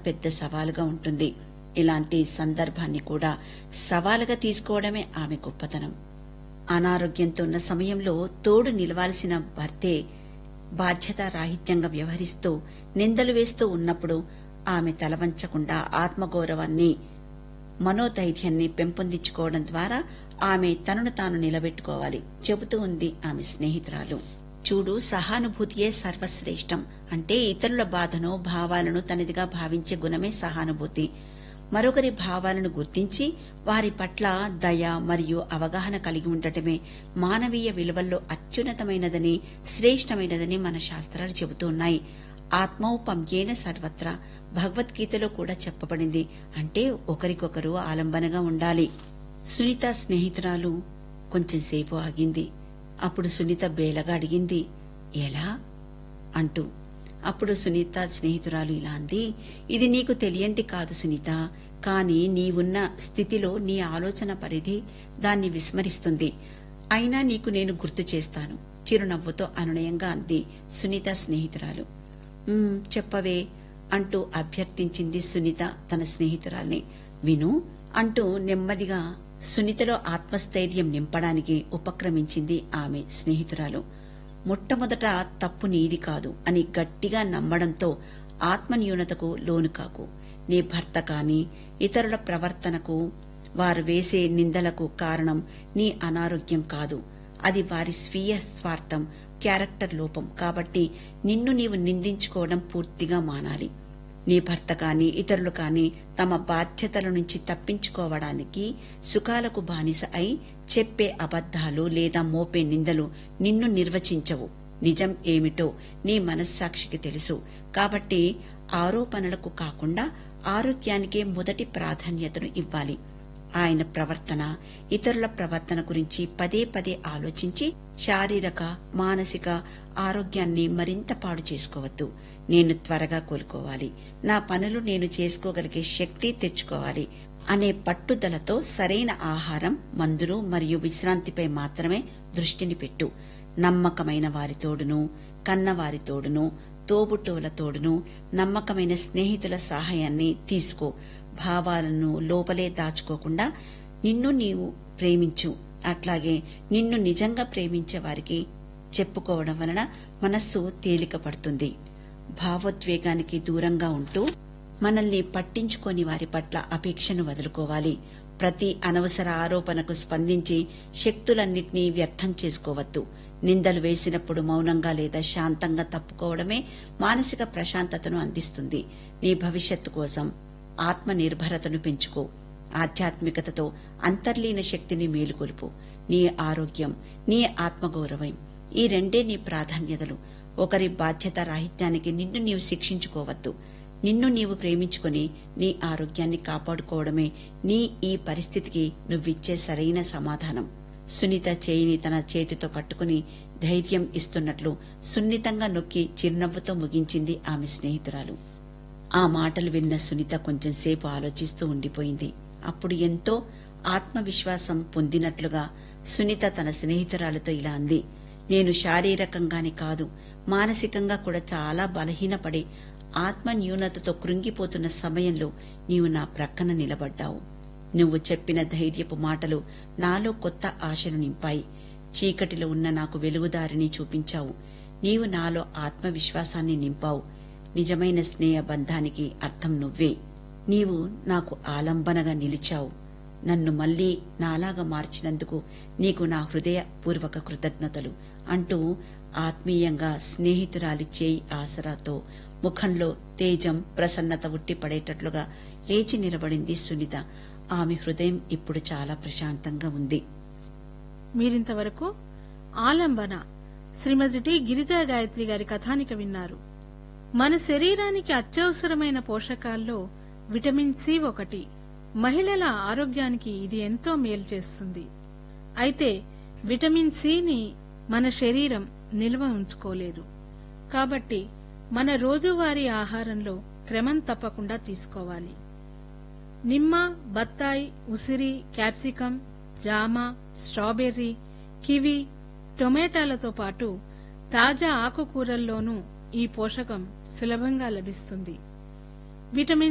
పెద్ద సవాలుగా ఉంటుంది ఇలాంటి సందర్భాన్ని కూడా సవాలుగా తీసుకోవడమే ఆమె గొప్పతనం అనారోగ్యంతో ఉన్న సమయంలో తోడు నిలవాల్సిన భర్తే బాధ్యతారాహిత్యంగా వ్యవహరిస్తూ నిందలు వేస్తూ ఉన్నప్పుడు ఆమె తలవంచకుండా ఆత్మగౌరవాన్ని మనోధైర్యాన్ని పెంపొందించుకోవడం ద్వారా ఆమె తనను తాను నిలబెట్టుకోవాలి చెబుతూ ఉంది ఆమె స్నేహితురాలు చూడు సహానుభూతియే సర్వశ్రేష్టం అంటే ఇతరుల బాధను భావాలను తనదిగా భావించే గుణమే సహానుభూతి మరొకరి భావాలను గుర్తించి వారి పట్ల దయ మరియు అవగాహన కలిగి ఉండటమే మానవీయ విలువల్లో అత్యున్నతమైనదని శ్రేష్టమైనదని మన శాస్త్రాలు చెబుతున్నాయి ఆత్మౌపమ్యేన సర్వత్రా భగవద్గీతలో కూడా చెప్పబడింది అంటే ఒకరికొకరు ఆలంబనగా ఉండాలి సునీత స్నేహితురాలు కొంచెంసేపు ఆగింది అప్పుడు సునీత బేలగా అడిగింది ఎలా అంటూ అప్పుడు సునీత స్నేహితురాలు ఇలా అంది ఇది నీకు తెలియంది కాదు సునీత కాని నీవున్న స్థితిలో నీ ఆలోచన పరిధి దాన్ని విస్మరిస్తుంది అయినా నీకు నేను గుర్తు చేస్తాను చిరునవ్వుతో అనునయంగా అంది సునీత స్నేహితురాలు "ఉమ్, చెప్పవే అంటూ అభ్యర్థించింది సునీత తన స్నేహితురాల్ని విను అంటూ నెమ్మదిగా సునీతలో ఆత్మస్థైర్యం నింపడానికి ఉపక్రమించింది ఆమె స్నేహితురాలు మొట్టమొదట తప్పు నీది కాదు అని గట్టిగా నమ్మడంతో ఆత్మన్యూనతకు లోను కాకు నీ భర్త కాని ఇతరుల ప్రవర్తనకు వారు వేసే నిందలకు కారణం నీ అనారోగ్యం కాదు అది వారి స్వీయ స్వార్థం క్యారెక్టర్ లోపం కాబట్టి నిన్ను నీవు నిందించుకోవడం పూర్తిగా మానాలి నీ భర్త కాని ఇతరులు కాని తమ బాధ్యతల నుంచి తప్పించుకోవడానికి సుఖాలకు బానిస అయి చెప్పే అబద్ధాలు లేదా మోపే నిందలు నిన్ను నిర్వచించవు నిజం ఏమిటో నీ మనస్సాక్షికి తెలుసు కాబట్టి ఆరోపణలకు కాకుండా ఆరోగ్యానికే మొదటి ప్రాధాన్యతను ఇవ్వాలి ఆయన ప్రవర్తన ఇతరుల ప్రవర్తన గురించి పదే పదే ఆలోచించి శారీరక మానసిక ఆరోగ్యాన్ని మరింత పాడు చేసుకోవద్దు నేను త్వరగా కోలుకోవాలి నా పనులు నేను చేసుకోగలిగే శక్తి తెచ్చుకోవాలి అనే పట్టుదలతో సరైన ఆహారం మందులు మరియు విశ్రాంతిపై మాత్రమే దృష్టిని పెట్టు నమ్మకమైన వారి తోడును కన్నవారి తోడును తోబుట్టువుల తోడును నమ్మకమైన స్నేహితుల సహాయాన్ని తీసుకో భావాలను లోపలే దాచుకోకుండా నిన్ను నీవు ప్రేమించు అట్లాగే నిన్ను నిజంగా ప్రేమించే వారికి చెప్పుకోవడం వలన మనస్సు తేలిక పడుతుంది భావోద్వేగానికి దూరంగా ఉంటూ మనల్ని పట్టించుకోని వారి పట్ల అపేక్షను వదులుకోవాలి ప్రతి అనవసర ఆరోపణకు స్పందించి శక్తులన్నింటినీ వ్యర్థం చేసుకోవద్దు నిందలు వేసినప్పుడు మౌనంగా లేదా శాంతంగా తప్పుకోవడమే మానసిక ప్రశాంతతను అందిస్తుంది నీ భవిష్యత్తు కోసం ఆత్మ నిర్భరతను పెంచుకో ఆధ్యాత్మికతతో అంతర్లీన శక్తిని మేలుకొలుపు నీ ఆరోగ్యం నీ ఆత్మగౌరవం ఈ రెండే నీ ప్రాధాన్యతలు ఒకరి బాధ్యత రాహిత్యానికి నిన్ను నీవు శిక్షించుకోవద్దు నిన్ను నీవు ప్రేమించుకుని నీ ఆరోగ్యాన్ని కాపాడుకోవడమే నీ ఈ పరిస్థితికి నువ్విచ్చే సరైన సమాధానం సునీత చేయిని తన చేతితో పట్టుకుని ధైర్యం ఇస్తున్నట్లు సున్నితంగా నొక్కి చిరునవ్వుతో ముగించింది ఆమె స్నేహితురాలు ఆ మాటలు విన్న సునీత కొంచెంసేపు ఆలోచిస్తూ ఉండిపోయింది అప్పుడు ఎంతో ఆత్మవిశ్వాసం పొందినట్లుగా సునీత తన స్నేహితురాలతో ఇలా అంది నేను శారీరకంగానే కాదు మానసికంగా కూడా చాలా బలహీనపడి ఆత్మ న్యూనతతో కృంగిపోతున్న సమయంలో నీవు నా ప్రక్కన నిలబడ్డావు నువ్వు చెప్పిన ధైర్యపు మాటలు నాలో కొత్త ఆశను నింపాయి చీకటిలో ఉన్న నాకు వెలుగుదారిని చూపించావు నీవు నాలో ఆత్మవిశ్వాసాన్ని నింపావు నిజమైన స్నేహ బంధానికి అర్థం నువ్వే నీవు నాకు ఆలంబనగా నిలిచావు నన్ను మళ్లీ నాలాగా మార్చినందుకు నీకు నా హృదయపూర్వక కృతజ్ఞతలు అంటూ ఆత్మీయంగా స్నేహితురాలి చేయి ఆసరాతో ముఖంలో తేజం ప్రసన్నత ఉట్టిపడేటట్లుగా లేచి నిలబడింది సునీత ఆమె హృదయం ఇప్పుడు చాలా ప్రశాంతంగా ఉంది మీరింతవరకు ఆలంబన శ్రీమతి టి గిరిజా గాయత్రి గారి కథానిక విన్నారు మన శరీరానికి అత్యవసరమైన పోషకాల్లో విటమిన్ సి ఒకటి మహిళల ఆరోగ్యానికి ఇది ఎంతో మేలు చేస్తుంది అయితే విటమిన్ సిని మన శరీరం నిల్వ ఉంచుకోలేదు కాబట్టి మన రోజువారీ ఆహారంలో క్రమం తప్పకుండా తీసుకోవాలి నిమ్మ బత్తాయి ఉసిరి క్యాప్సికం జామ స్ట్రాబెర్రీ కివి టొమాటాలతో పాటు తాజా ఆకుకూరల్లోనూ ఈ పోషకం సులభంగా లభిస్తుంది విటమిన్